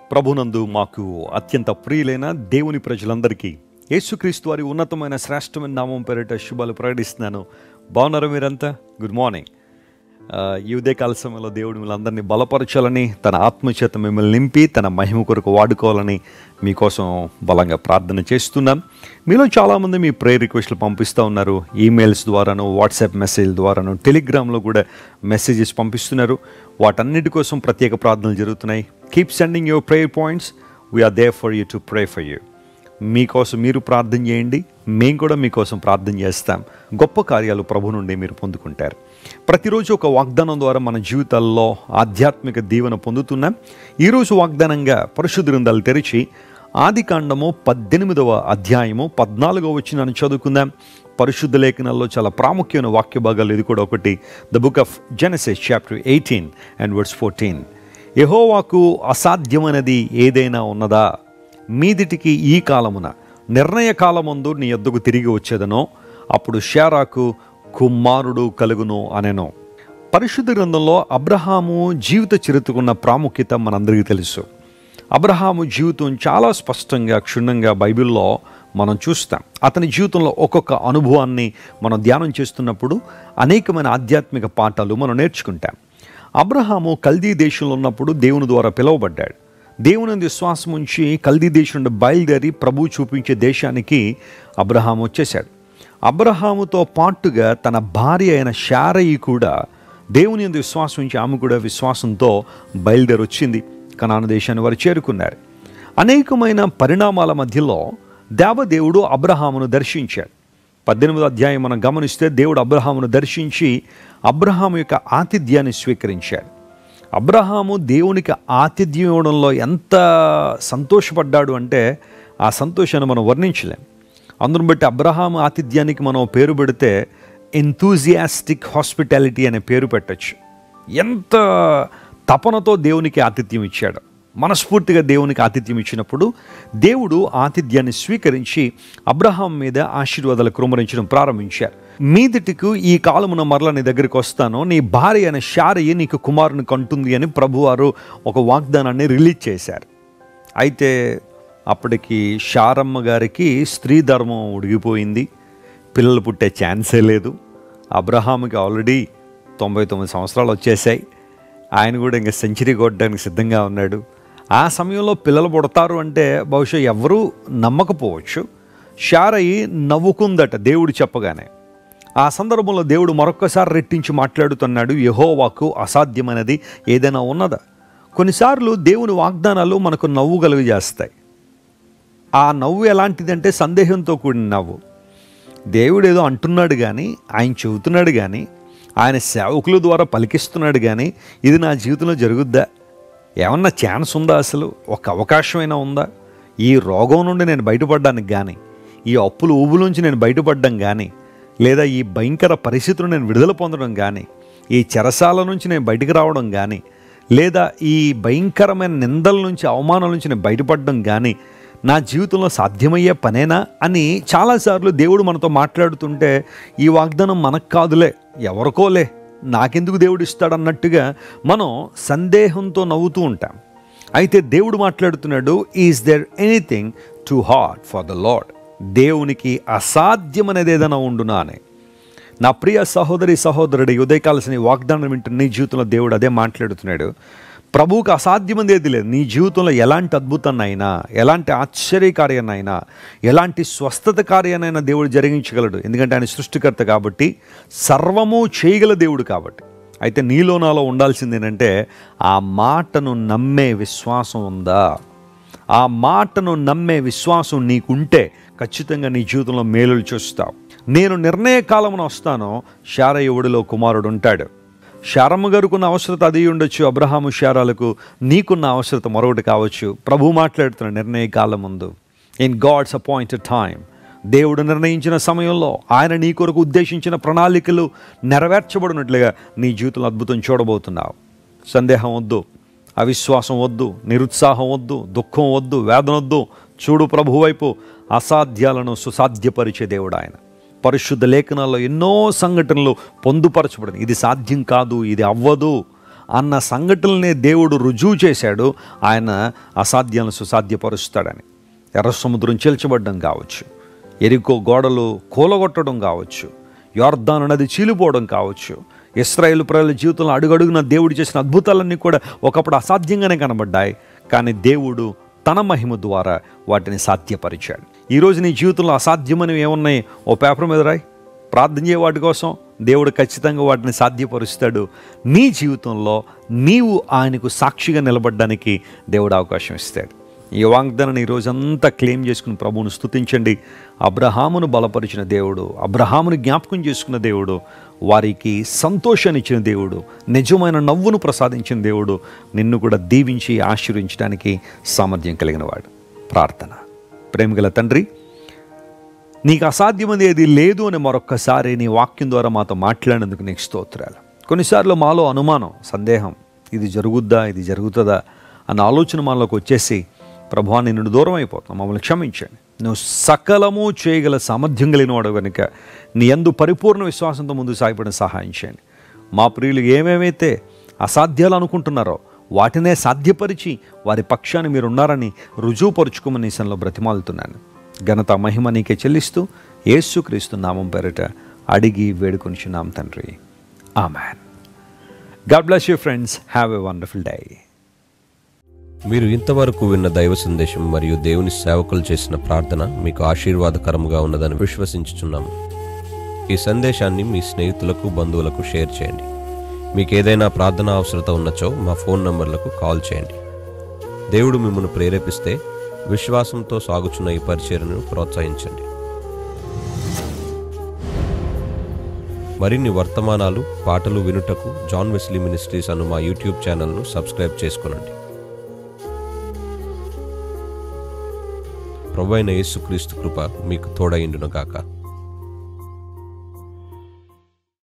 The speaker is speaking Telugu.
ప్రభునందు మాకు అత్యంత ప్రియులైన దేవుని ప్రజలందరికీ యేసుక్రీస్తు వారి ఉన్నతమైన శ్రేష్టమైన నామం పేరిట శుభాలు ప్రకటిస్తున్నాను బాగున్నారా మీరంతా గుడ్ మార్నింగ్ ఆ, ఈ ఉదయకాల సమయంలో దేవుడు మిమ్మల్ని బలపరచాలని తన ఆత్మచేత మిమ్మల్ని నింపి తన మహిమ కొరకు వాడుకోవాలని మీకోసం బలంగా ప్రార్థన చేస్తున్నాం మీలో చాలామంది మీ ప్రేయర్ రిక్వెస్ట్లు పంపిస్తూ ఉన్నారు ఈమెయిల్స్ ద్వారాను వాట్సాప్ మెసేజ్ ద్వారాను టెలిగ్రామ్లో కూడా మెసేజెస్ పంపిస్తున్నారు వాటన్నిటి కోసం ప్రత్యేక ప్రార్థనలు జరుగుతున్నాయి keep sending your prayer points we are there for you to pray for you మీకోసం మీరు ప్రార్థన చేయండి మేము కూడా మీకోసం ప్రార్థన చేస్తాం గొప్ప కార్యాలు ప్రభు నుండి మీరు పొందుకుంటారు ప్రతిరోజు ఒక వాగ్దానం ద్వారా మన జీవితాల్లో ఆధ్యాత్మిక దీవెన పొందుతున్నాం ఈరోజు వాగ్దానంగా పరిశుద్ధ గ్రంథాలు తెరిచి ఆది కాండము పద్దెనిమిదవ అధ్యాయము పద్నాలుగవ వచ్చిన చదువుకుందాం పరిశుద్ధ లేఖనాల్లో చాలా ప్రాముఖ్యమైన వాక్య భాగాలు ఇది కూడా ఒకటి the book of Genesis chapter eighteen and words fourteen యహోవాకు అసాధ్యమైనది ఏదైనా ఉన్నదా మీదిటికి ఈ కాలమున నిర్ణయ కాలమందు నీ యొద్దకు తిరిగి వచ్చేదనో అప్పుడు షారాకు కుమారుడు కలుగును అనెను పరిశుద్ధ గ్రంథంలో అబ్రహాము జీవిత చరిత్రకున్న ప్రాముఖ్యత మనందరికీ తెలుసు అబ్రహాము జీవితం చాలా స్పష్టంగా క్షుణ్ణంగా బైబిల్లో మనం చూస్తాం అతని జీవితంలో ఒక్కొక్క అనుభవాన్ని మనం ధ్యానం చేస్తున్నప్పుడు అనేకమైన ఆధ్యాత్మిక పాఠాలు మనం నేర్చుకుంటాం అబ్రహాము కల్దీ దేశంలో ఉన్నప్పుడు దేవుని ద్వారా పిలువబడ్డాడు దేవుని యందు విశ్వాసం ఉంచి కల్దీ దేశం నుండి బయలుదేరి ప్రభు చూపించే దేశానికి అబ్రహాము వచ్చేశాడు అబ్రహాముతో పాటుగా తన భార్య అయిన శారయి కూడా దేవుని యందు విశ్వాసం ఉంచి ఆమె కూడా విశ్వాసంతో బయలుదేరి వచ్చింది కనాను దేశాన్ని వారు చేరుకున్నారు అనేకమైన పరిణామాల మధ్యలో దేవదేవుడు అబ్రహామును దర్శించాడు పద్దెనిమిదో అధ్యాయం మనం గమనిస్తే దేవుడు అబ్రహామును దర్శించి అబ్రహాము యొక్క ఆతిథ్యాన్ని స్వీకరించాడు అబ్రహాము దేవునికి ఆతిథ్యం ఇవ్వడంలో ఎంత సంతోషపడ్డాడు అంటే ఆ సంతోషాన్ని మనం వర్ణించలేం అందును బట్టి అబ్రహాము ఆతిథ్యానికి మనం పేరు పెడితే ఎంతూజియాస్టిక్ హాస్పిటాలిటీ అనే పేరు పెట్టచ్చు ఎంత తపనతో దేవునికి ఆతిథ్యం ఇచ్చాడు మనస్ఫూర్తిగా దేవునికి ఆతిథ్యం ఇచ్చినప్పుడు దేవుడు ఆతిథ్యాన్ని స్వీకరించి అబ్రహాం మీద ఆశీర్వాదాలు కురుమరించడం ప్రారంభించారు మీదిటికు ఈ కాలమున మరల నీ దగ్గరికి వస్తాను నీ భార్య అయిన శారయ్య నీకు కుమారుని కంటుంది అని ప్రభువారు ఒక వాగ్దానాన్ని రిలీజ్ చేశారు అయితే అప్పటికి శారమ్మ గారికి స్త్రీ ధర్మం ఉడిగిపోయింది పిల్లలు పుట్టే ఛాన్సే లేదు అబ్రహాముకి ఆల్రెడీ తొంభై తొమ్మిది సంవత్సరాలు వచ్చేసాయి ఆయన కూడా ఇంకా సెంచరీ కొట్టడానికి సిద్ధంగా ఉన్నాడు ఆ సమయంలో పిల్లలు పుడతారు అంటే బహుశా ఎవరూ నమ్మకపోవచ్చు షారయి నవ్వుకుందట దేవుడు చెప్పగానే ఆ సందర్భంలో దేవుడు మరొక్కసారి రెట్టించి మాట్లాడుతున్నాడు యహోవాకు అసాధ్యమైనది ఏదైనా ఉన్నదా కొన్నిసార్లు దేవుని వాగ్దానాలు మనకు నవ్వు కలుగజేస్తాయి ఆ నవ్వు ఎలాంటిదంటే సందేహంతో కూడిన నవ్వు దేవుడు ఏదో అంటున్నాడు కానీ ఆయన చెబుతున్నాడు కానీ ఆయన సేవకుల ద్వారా పలికిస్తున్నాడు కానీ ఇది నా జీవితంలో జరుగుద్దా ఏమన్నా ఛాన్స్ ఉందా అసలు ఒక అవకాశమైనా ఉందా ఈ రోగం నుండి నేను బయటపడడానికి కానీ ఈ అప్పుల ఊబులోంచి నేను బయటపడడం కానీ లేదా ఈ భయంకర పరిస్థితులు నేను విడుదల పొందడం కానీ ఈ చెరసాల నుంచి నేను బయటికి రావడం కానీ లేదా ఈ భయంకరమైన నిందల నుంచి అవమానాల నుంచి నేను బయటపడడం కానీ నా జీవితంలో సాధ్యమయ్యే పనేనా అని చాలాసార్లు దేవుడు మనతో మాట్లాడుతుంటే ఈ వాగ్దానం మనకు కాదులే ఎవరికోలే నాకెందుకు దేవుడు ఇస్తాడన్నట్టుగా మనం సందేహంతో నవ్వుతూ ఉంటాం అయితే దేవుడు మాట్లాడుతున్నాడు is there anything too hard for the Lord దేవునికి అసాధ్యమనేది ఏదైనా ఉండునా అని నా ప్రియ సహోదరి సహోదరుడి ఉదయకాల్సిన ఈ వాగ్దానం వింటున్న నీ జీవితంలో దేవుడు అదే మాట్లాడుతున్నాడు ప్రభువుకు అసాధ్యమైనది ఏది లేదు నీ జీవితంలో ఎలాంటి అద్భుతాన్నైనా ఎలాంటి ఆశ్చర్యకార్యాన్నైనా ఎలాంటి స్వస్థత కార్యాన్నైనా దేవుడు జరిగించగలడు ఎందుకంటే ఆయన సృష్టికర్త కాబట్టి సర్వము చేయగల దేవుడు కాబట్టి అయితే నీలో నాలో ఉండాల్సింది ఏంటంటే ఆ మాటను నమ్మే విశ్వాసం ఉందా ఆ మాటను నమ్మే విశ్వాసం నీకుంటే ఖచ్చితంగా నీ జీవితంలో మేలులు చూస్తావు నేను నిర్ణయ కాలమున వస్తానో శారయుడిలో కుమారుడు ఉంటాడు శారమ్మ గారుకున్న అవసరత అది ఉండొచ్చు అబ్రహాము శారాలకు నీకున్న అవసరత మరొకటి కావచ్చు ప్రభు మాట్లాడుతున్న నిర్ణయ కాలం ముందు ఇన్ గాడ్స్ అపాయింటెడ్ టైం దేవుడు నిర్ణయించిన సమయంలో ఆయన నీ కొరకు ఉద్దేశించిన ప్రణాళికలు నెరవేర్చబడినట్లుగా నీ జీవితంలో అద్భుతం చూడబోతున్నావు సందేహం వద్దు అవిశ్వాసం వద్దు నిరుత్సాహం వద్దు దుఃఖం వద్దు వేదన వద్దు చూడు ప్రభు వైపు అసాధ్యాలను సుసాధ్యపరిచే దేవుడు ఆయన పరిశుద్ధ లేఖనాల్లో ఎన్నో సంఘటనలు పొందుపరచబడింది ఇది సాధ్యం కాదు ఇది అవ్వదు అన్న సంఘటనలనే దేవుడు రుజువు చేశాడు ఆయన అసాధ్యాలను సుసాధ్యపరుస్తాడని ఎర్ర సముద్రం చీల్చబడ్డం కావచ్చు ఎరికో గోడలు కూలగొట్టడం కావచ్చు యోర్ధాను నది చీలిపోవడం కావచ్చు ఇస్రాయేల్ ప్రజల జీవితంలో అడుగడుగున దేవుడు చేసిన అద్భుతాలన్నీ కూడా ఒకప్పుడు అసాధ్యంగానే కనబడ్డాయి కానీ దేవుడు తన మహిమ ద్వారా వాటిని సాధ్యపరిచాడు ఈరోజు నీ జీవితంలో అసాధ్యమైనవి ఏమున్నాయి ఓ పేపర్ మీద రాయి ప్రార్థన చేయ వాటి కోసం దేవుడు ఖచ్చితంగా వాటిని సాధ్యపరుస్తాడు నీ జీవితంలో నీవు ఆయనకు సాక్షిగా నిలబడడానికి దేవుడు అవకాశం ఇస్తాడు ఈ వాగ్దానాన్ని ఈ రోజంతా క్లెయిమ్ చేసుకుని ప్రభువును స్తుతించండి అబ్రహామును బలపరిచిన దేవుడు అబ్రహామును జ్ఞాపకం చేసుకున్న దేవుడు వారికి సంతోషాన్ని ఇచ్చిన దేవుడు నిజమైన నవ్వును ప్రసాదించిన దేవుడు నిన్ను కూడా దీవించి ఆశీర్వించడానికి సామర్థ్యం కలిగిన వాడు ప్రార్థన ప్రేమగల తండ్రి నీకు అసాధ్యమది ఏది లేదు అని మరొక్కసారి నీ వాక్యం ద్వారా మాతో మాట్లాడినందుకు నీకు స్తోత్రాలు కొన్నిసార్లు మాలో అనుమానం సందేహం ఇది జరుగుద్దా ఇది జరుగుతుందా అన్న ఆలోచన మనలోకి వచ్చేసి ప్రభా నిన్ను దూరం అయిపోతాం మమ్మల్ని క్షమించండి నువ్వు సకలము చేయగల సామర్థ్యం కలిగిన వాడు కనుక నీ అందు పరిపూర్ణ విశ్వాసంతో ముందు సాగిపడిన సహాయం చేయండి మా ప్రియులు ఏమేమైతే అసాధ్యాలు అనుకుంటున్నారో వాటినే సాధ్యపరిచి వారి పక్షాన్ని మీరు ఉన్నారని రుజువుపరుచుకోమని నీసంలో బ్రతిమాలుతున్నాను ఘనత మహిమ నీకే చెల్లిస్తూ యేసుక్రీస్తు నామం పేరిట అడిగి వేడుకొనిచున్నాం తండ్రి amen God bless you friends have a wonderful day మీరు ఇంతవరకు విన్న దైవ సందేశం మరియు దేవుని సేవకులు చేసిన ప్రార్థన మీకు ఆశీర్వాదకరముగా ఉన్నదని విశ్వసించుచున్నాము ఈ సందేశాన్ని మీ స్నేహితులకు బంధువులకు షేర్ చేయండి మీకు ఏదైనా ప్రార్థన అవసరత ఉన్నచో మా ఫోన్ నంబర్లకు కాల్ చేయండి దేవుడు మిమ్మల్ని ప్రేరేపిస్తే విశ్వాసంతో సాగుచున్న ఈ పరిచర్ను ప్రోత్సహించండి మరిన్ని వర్తమానాలు పాటలు వినుటకు జాన్ వెస్లీ మినిస్ట్రీస్ అను మా యూట్యూబ్ ఛానల్ను సబ్స్క్రైబ్ చేసుకునండి ప్రభు అయిన యేసుక్రీస్తు కృప మీకు తోడైండును గాక